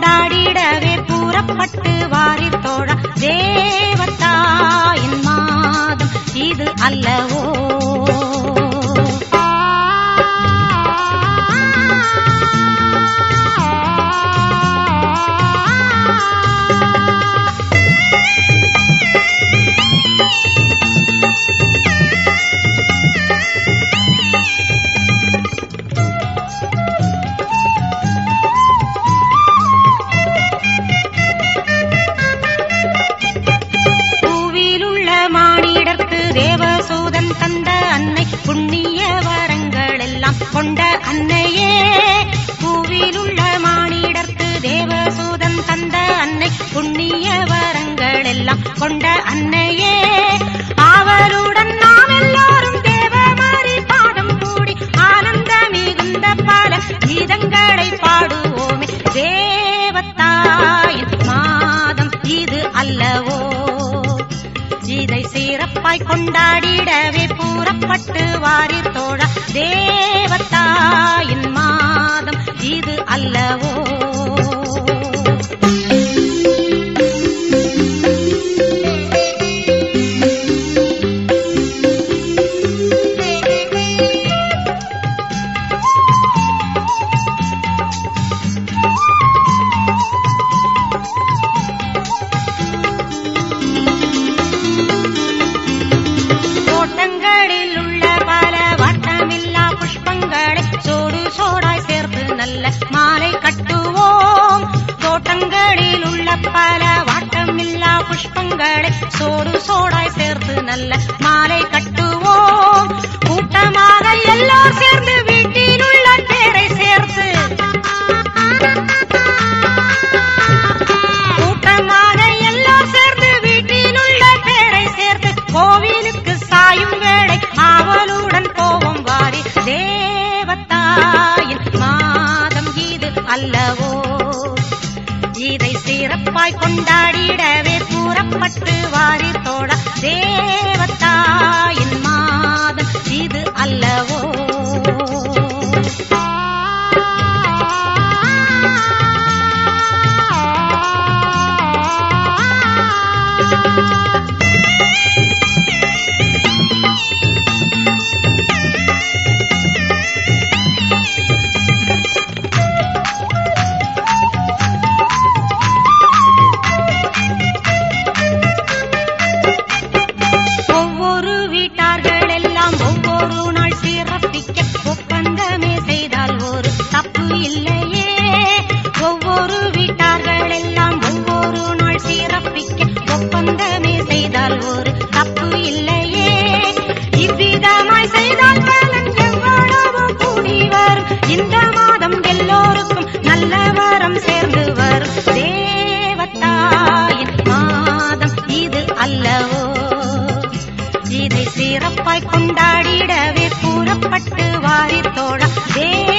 கொண்டாடிடவே கூறப்பட்டு வாரி தோழ தேவத்தாயின் மாதம் இது அல்லவோ பூவிலுள்ள மானிடர்க்கு தேவசூதன் தந்த அன்னை புண்ணிய வரங்கள் எல்லாம் கொண்ட அன்னையே பூவிலுள்ள மானிடர்க்கு தேவசூதன் தந்த அன்னை புண்ணிய வரங்கள் எல்லாம் கொண்ட அன்னையே ஆவலுடன் நாம் எல்லோரும் தேவமாரி பாதம் கூடி ஆனந்த மிகுந்த பல கீதங்களை பாடுவோமே தேவத்தாயின் மாதம் இது அல்லவோ இதை சிறப்பாய் கொண்டாடிடவே கூறப்பட்டு வாரி தோழ தேவத்தாயின் மாதம் இது அல்லவோ தோட்டங்களில் உள்ள பல வட்டமில்லா புஷ்பங்களை சோடு சோடாய் சேர்த்து நல்ல மாலை கட்டுவோம் தோட்டங்களில் உள்ள பல வட்டமில்லா புஷ்பங்களை சோடு சோடாய் சேர்த்து நல்ல மாலை கட்டுவோம் கூட்டமாக எல்லோர் சேர்ந்து வீட்டில் உள்ள தேரை சேர்த்து கூட்டமாக எல்லாம் சேர்ந்து வீட்டில் உள்ள பேரை சேர்த்து கோவிலுக்கு சாயும் வேளை ஆவலுடன் போவோம் வாரி தேவத்தாயின் மாதம் இது அல்லவோ இதை சிறப்பாய் கொண்டாடிடவே கூறப்பட்டு வாரி தோழ தேவத்தாயின் மாதம் இது அல்லவோ ஒவ்வொரு வீட்டார்கள் எல்லாம் ஒவ்வொரு நாள் சிறப்பிக்க ஒப்பந்தமே செய்தால் ஒரு தப்பு இல்லையே ஒவ்வொரு வீட்டார்கள் எல்லாம் ஒவ்வொரு நாள் சிறப்பிக்க ஒப்பந்தமே செய்தால் ஒரு தப்பு இல்லையே இவ்விதமாய் செய்தால் பலன் எவ்வளவோ கூடி வரும் இந்த மாதம் எல்லோருக்கும் நல்ல வரம் சேர்ந்து வரும் தேவத்தாயின் மாதம் இது அல்லவோ இதை சிறப்பாய் கொண்டாடிடவே கூறப்பட்டு வாரி தோழ தேவ